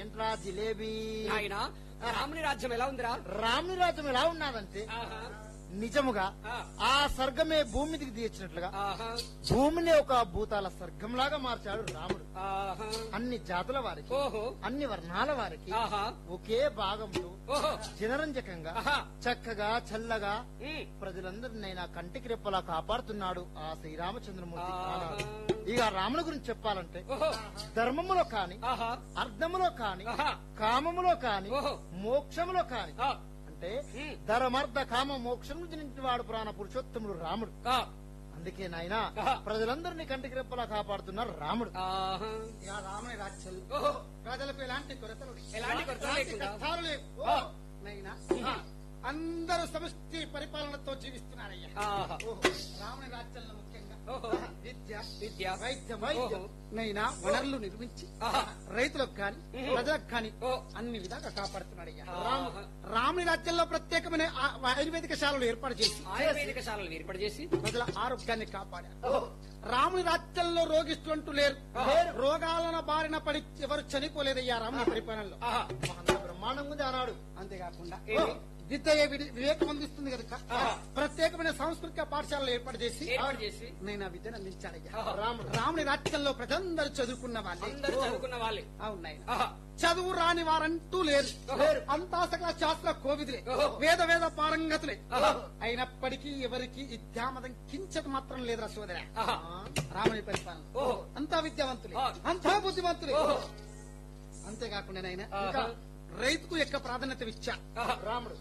ఏంట్రా జిలేబీ ఆయన రాముని రాజ్యం ఎలా ఉందిరా రాముని రాజ్యం ఎలా ఉన్నదంటే ఆహా, నిజముగా ఆ. ఆ స్వర్గమే భూమి మీదకి దిగచ్చినట్లుగా ఆహా, భూమిని ఒక భూతాల స్వర్గంలాగా మార్చాడు రాముడు ఆహా. అన్ని జాతుల వారికి ఓహో అన్ని వర్ణాల వారికి ఆహా ఒకే భాగంలో ఓహో జనరంజకంగా ఆహా. చక్కగా చల్లగా ఉమ్, ప్రజలందరినైనా కంటికి రెప్పలా కాపాడుతున్నాడు ఆ శ్రీరామచంద్రమూర్తి ఆహా. ఆనాడు. ఇక రాముల గురించి చెప్పాలంటే ఓహో ధర్మములో కాని ఆహా అర్థములో కాని ఆహా కామములో కాని ఓహో. మోక్షములో కాని ఆ, అంటే ఉమ్. ధర్మర్థ కామ మోక్షము జనించిన వాడు ప్రాణ పురుషోత్తముడు రాముడు ఆ, అందుకే నాయన ఆహా. ప్రజలందరినీ కంటికి రెప్పలా కాపాడుతున్నారు రాముడు ఆహా. ఇక రాముని రాజ్యంలో ఓహో ప్రజలకు ఎలాంటి కొరతలు లేవు. ఎలాంటి కొరతలు ఎలాంటి లేకుండా. కష్టాలు లేవు. ఓ. నైనా అందరూ సమిష్టి పరిపాలనతో జీవిస్తున్నారయ్యా ఆహా. ఓహో. రాముని రాజ్యంలో ముఖ్యంగా ఓహో. విద్య విద్య వైద్యం ఓహో. నైనా వనరులు నిర్మించి ఆహా. రైతులకు కాని ఉహు. ప్రజలకు కాని ఓ. అన్ని విధాలుగా కాపాడుతున్నాడయ్యా ఆహా. రాము రాముని రాజ్యంలో ప్రత్యేకమైన ఆ- ఆయుర్వేదిక శాలలు ఏర్పాటు చేసి ఆయుర్వేదిక శాలలు ఏర్పాటు చేసి ప్రజల ఆరోగ్యాన్ని కాపాడారు రాముని రాజ్యంలో రోగిస్తున్నట్టు లేరు లేరు. రోగాలను బారిన పడి ఎవరు చనిపోలేదయ్యా రాముని పరిపాలనలో ఆహా అంత బ్రహ్మాండంగా ఉంది ఆనాడు అంతేకాకుండా ఏమి? విద్య వి- వివేకం అందిస్తుంది కనుక ఆహా. ప్రత్యేకమైన సాంస్కృతిక పాఠశాలలు ఏర్పాటు చేసి ఏర్పాటు చేసి నేను ఆ విద్యను అందించానయ్యా ఆహా. రాముడు రాముని రాజ్యంలో ప్రజలందరూ చదువుకున్న వాళ్ళే అందరూ చదువుకున్న వాళ్ళే అవునాయి ఆహా చదువు రాని వారంటూ లేరు లేరు. అంతా సకల శాస్త్ర కోవిదులే ఓహో. వేద వేద పారంగతులే ఆహా. అయినప్పటికీ ఎవరికి విద్యామతం కించట మాత్రం లేదురా సోదర ఆహా రాముని పరిపాలన ఓహో. అంతా విద్యావంతులే ఆ. అంతా బుద్ధిమంతులే ఓహో. అంతేకాకుండా నాయన ఆహా. ఇంకా రైతుకు యొక్క ప్రాధాన్యత ఇచ్చా ఆహా రాముడు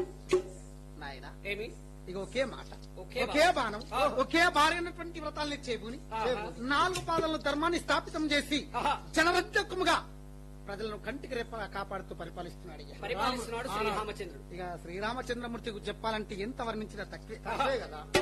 నాయన ఏమి ఇక ఒకే మాట ఒకే ఒకే బాణం ఆహా. ఒకే భార్యనటువంటి వ్రతాలను చేబూని ఆహా. నాలుగు పాదాలను ధర్మాన్ని స్థాపితం చేసి ఆహా. జనరంజకముగా ప్రజలను కంటికి రెప్పగా కాపాడుతూ పరిపాలిస్తున్నాడు ఇక. పరిపాలిస్తున్నాడు శ్రీరామచంద్రుడు ఇక శ్రీరామచంద్రమూర్తి గురించి చెప్పాలంటే ఎంత వర్ణించినా తక్కువే తప్పే కదా